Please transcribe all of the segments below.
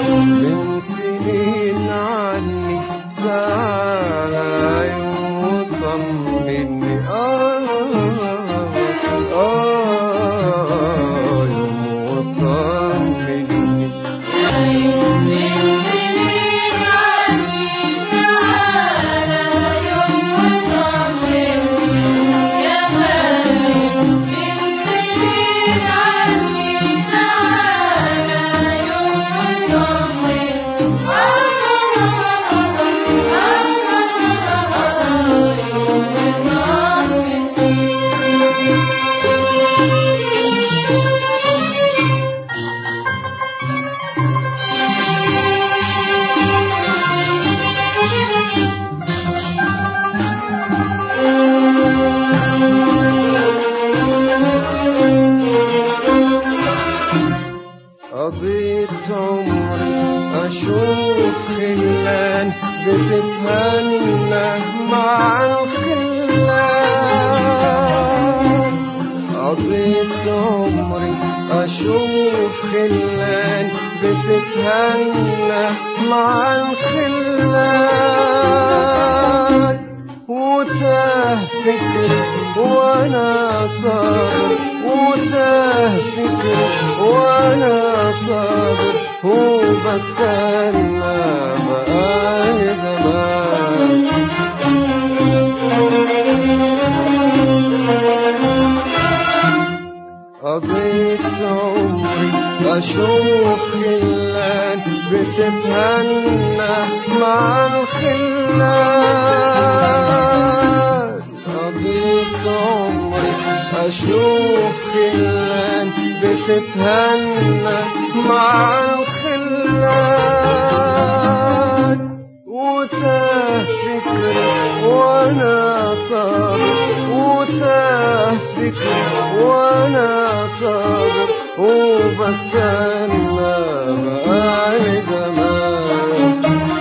من سنين عني تعالى يوم وطمني آه آه يوم وطمني قضيت عمري أشوف خلان بتتهنى مع الخلان قضيت عمري أشوف خلان بتتهنى مع الخلان وتاه فكري وانا صابر وتاه فكري وانا صابر وبستنى بقالي زمان قضيت عمري أشوف خلان بتتهنى مع الخلان قضيت عمري أشوف خلان بتتهنى مع الخلان وتاه فكري وانا صابر وتاه فكري وانا صابر وبستنى بقالي زمان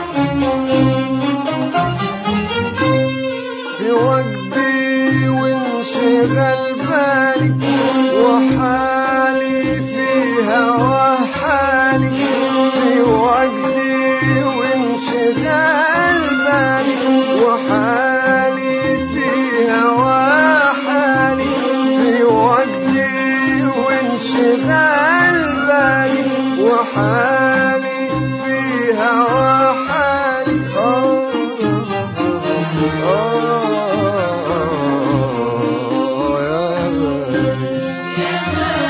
في وجدي وانشغل بالي وحالي في هوا حالي في وجدي وانشغل بالي وحالي في هوا حالي في وجدي وانشغل بالي وحالي في هوا حالي آه آه يا غالي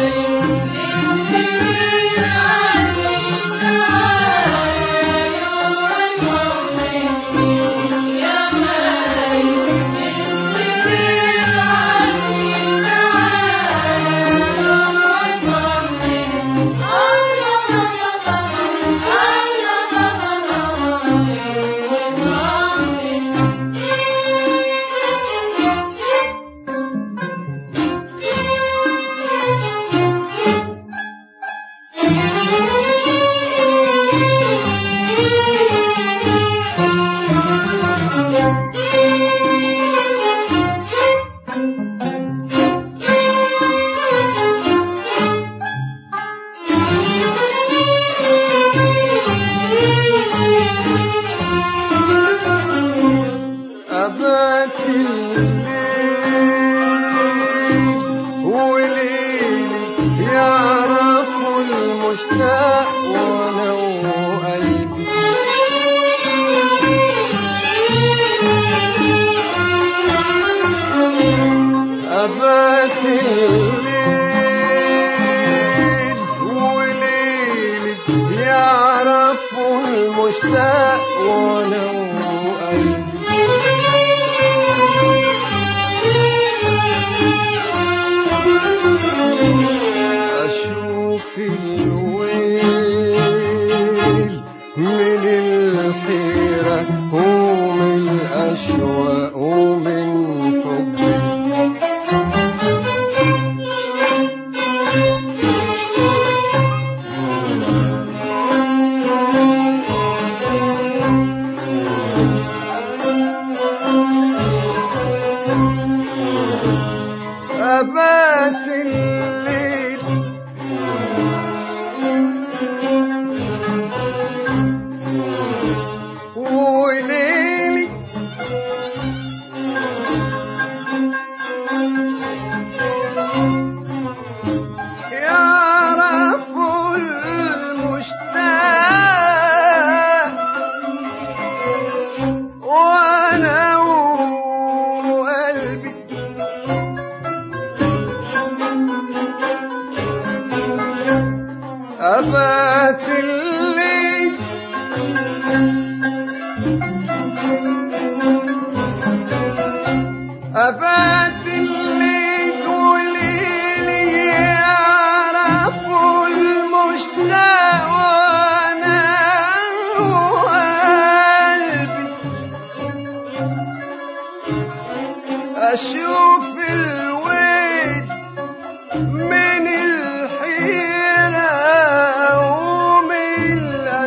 أبات الليل وليلي يعرف المشتاق ولو قلبي أبات الليل وليلي يعرف المشتاق ولو قلبي أشوف الويل من الحيرة ومن الأشواق ومن حبي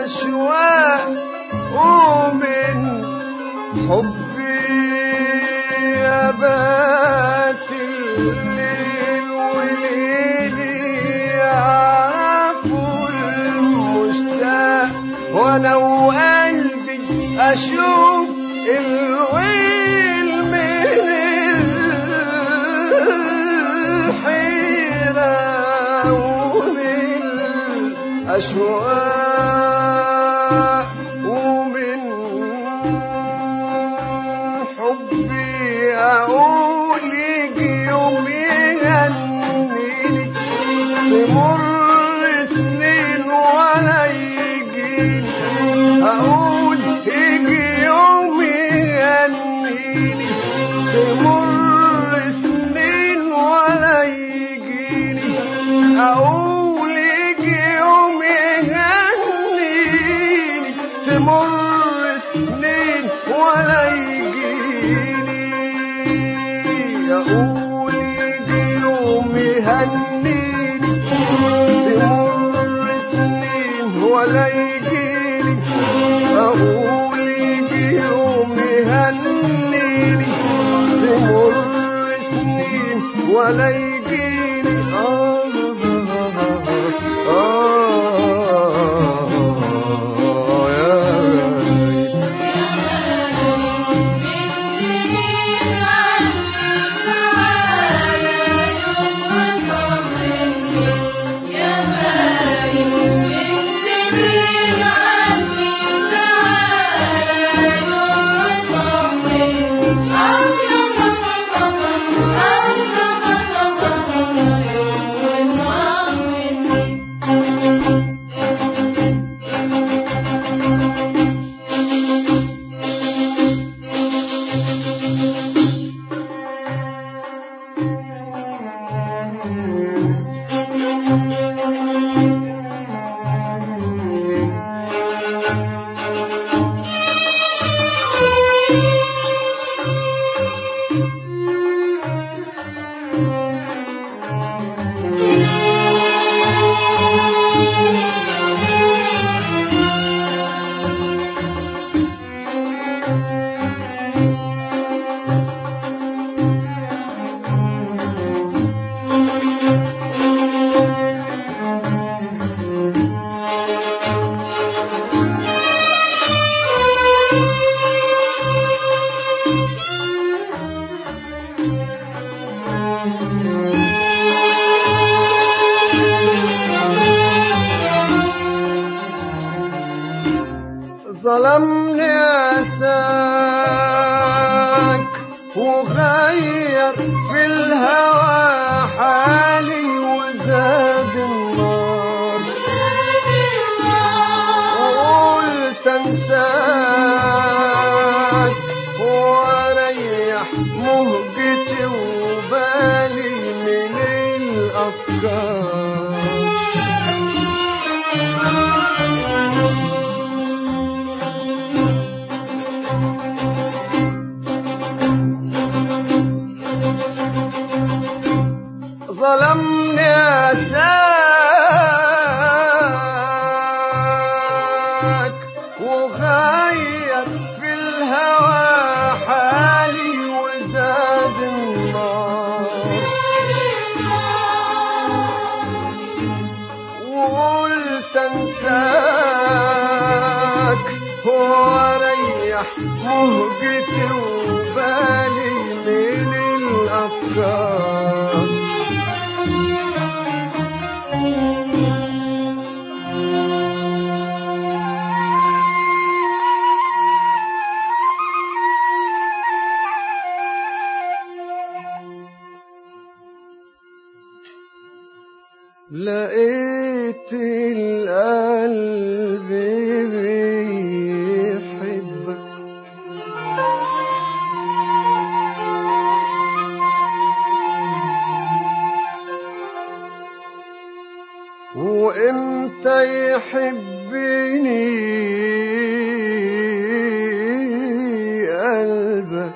الأشواق ومن حبي يا بات الليل وليلي يعفو المشتاق وانا وقلبي اشوف الويل من الحيرة ومن الأشواق ومن حبي أقول يجي يوم يهنيني تمر سنين ولا يجيني أقول يجي يوم يهنيني تمر سنين ولا يجيني أقول يجي يوم يهنيني تمر سنين ولا يجيني أقول يجي يوم يهنيني تمر سنين ولا يجيني أقول يجي يوم يهنيني تمر سنين ولا يجيني آه آه يا ليل ظلمني أساك وغير في الهوى حالي وزاد النار وقلت انساك واريح مهجتي وبالي من الافكار ظلمني أساك وغير في الهوى حالي وزاد النار وقلت انساك واريح مهجتي وبالي من الافكار لقيت القلب بيحبك وامتى يحبني قلبك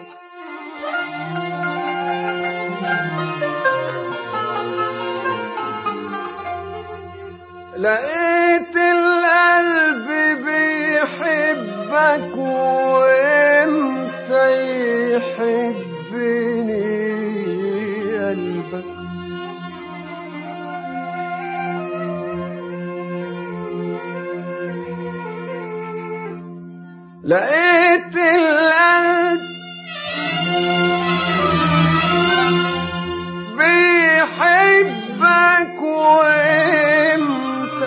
لقيت القلب بيحبك وانت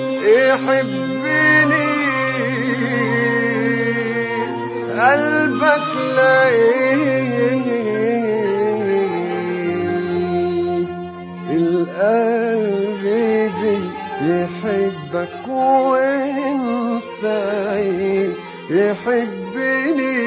يحبني قلبك لقيت القلب بيحبك وانت يحبني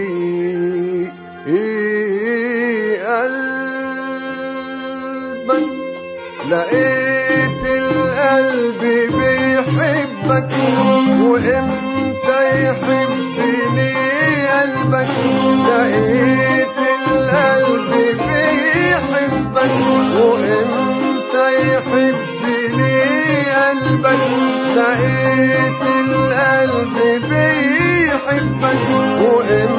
قلبك لقيت القلب بيحبك وانت يحبني قلبك لقيت القلب بيحبك وانت يحبني قلبك لقيت القلب بيحبك وانت